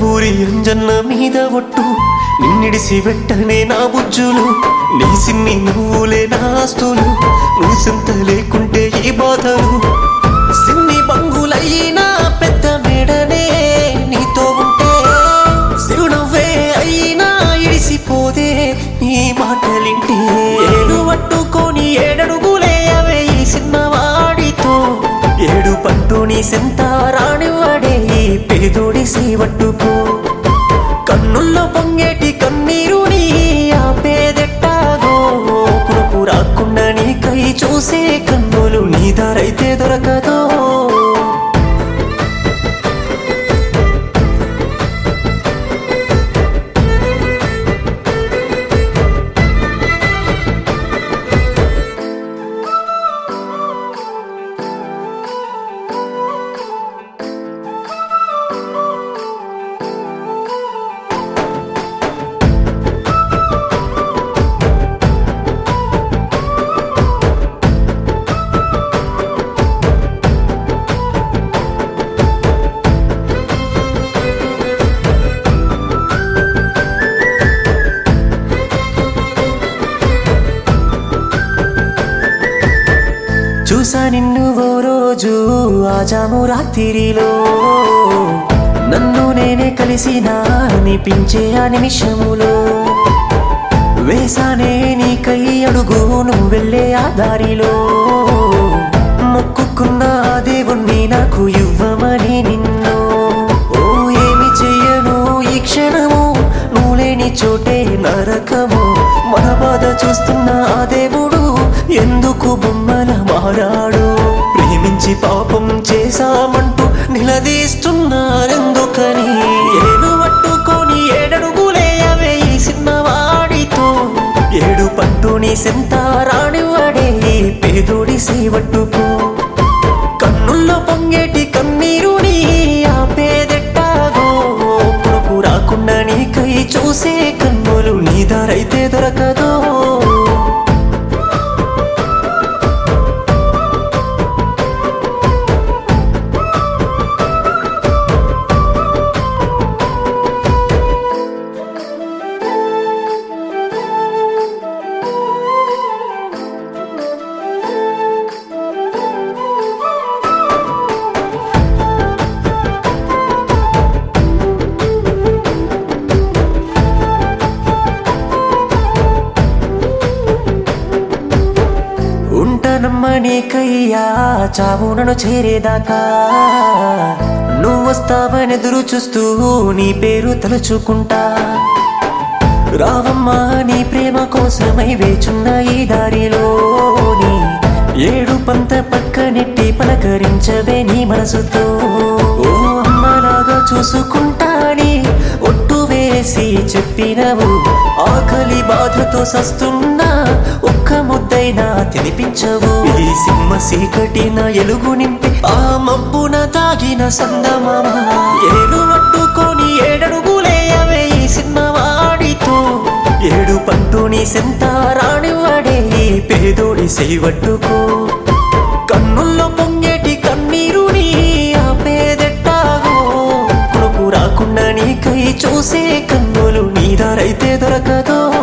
ఊరి అంజన్న మీద ఒట్టు నిన్నిడిసి వెట్టనే నా బుజ్జులు నీ సిన్ని నువ్వులే నా ఆస్తులు నువ్వు సింత లేకుంటే ఈ బాధలు సిన్ని బంగులైనా పెద్ద మేడనే నీతో ఉంటే సిరునవ్వే అయినా ఇడిసిపోదే నీ మాటలింటే ఏడు పట్టుకొని ఏడడుగులే అవే ఈ చిన్నవాడితో ఏడు పంటు నీ సెంత రానివాడే ఈ పేదోడి సేవట్టుకో కన్నుల్లో పొంగేటి కన్నీరు నీ ఆపేదెట్టాగో కురుకు రాకుండా నీ కై చూసే కన్నులు నీ దారైతే దొరకదో చూసా నిన్ను ఓ రోజు ఆ జాము రాత్రిలో నన్ను నేనే కలిసినా అనిపించే ఆ నిమిషములో వేసానే నీకై అడుగు నువ్వు వెళ్ళే ఆ దారిలో మొక్కుకున్న ఆ దేవుణ్ణి నాకు ఇవ్వమని నిన్ను ఓ ఏమి చెయ్యను ఈ క్షణము నువ్వు లేని చోటే నరకము మన బాధ చూస్తున్న ఆ దేవుడు ఎందుకు బొమ్మల మారాడు ప్రేమించి పాపం చేశామంటూ నిలదీస్తున్నారెందుకని ఏడు పట్టుకొని ఏడడుగులే అవే ఈ చిన్నవాడితో ఏడు పంటు నీ సెంత రానివాడే ఈ పేదోడి సేవట్టుకో కన్నుల్లో పొంగేటి కన్నీరు నీ ఆపేదెట్టాగో కొడుకు రాకుండా నీ కై చూసే కన్నులు నీ దారైతే దొరకదో ఉంటానమ్మ నీకయ్యా చావు నన్ను చేరేదాకా నువ్వు వస్తావని ఎదురు చూస్తూ నీ పేరు తలుచుకుంటా రావమ్మా నీ ప్రేమ కోసమై వేచున్న ఈ దారిలోని ఏడు పంత పక్కనెట్టి పలకరించవే నీ మనసుతో ఓ అమ్మలాగా చూసుకుంటాని ఒట్టు వేసి చెప్పినవు ఆకలి బాధతో సస్తున్నా ఒక్క ముద్దైనా తినిపించవు ఈ సింహ సీకటిన ఎలుగు నింపి ఆ మబ్బున తాగిన సందమామ ఏడు పట్టుకొని ఏడడుగులే అవే ఈ చిన్నవాడితో ఏడు పంటు నీ సెంత రానివాడే ఈ పేదోడి సేవట్టుకో కన్నుల్లో పొంగేటి కన్నీరు నీ ఆపేదెట్టాగో కొడుకు రాకుండా నీకై చూసే కన్నులు నీ దారైతే దొరకదో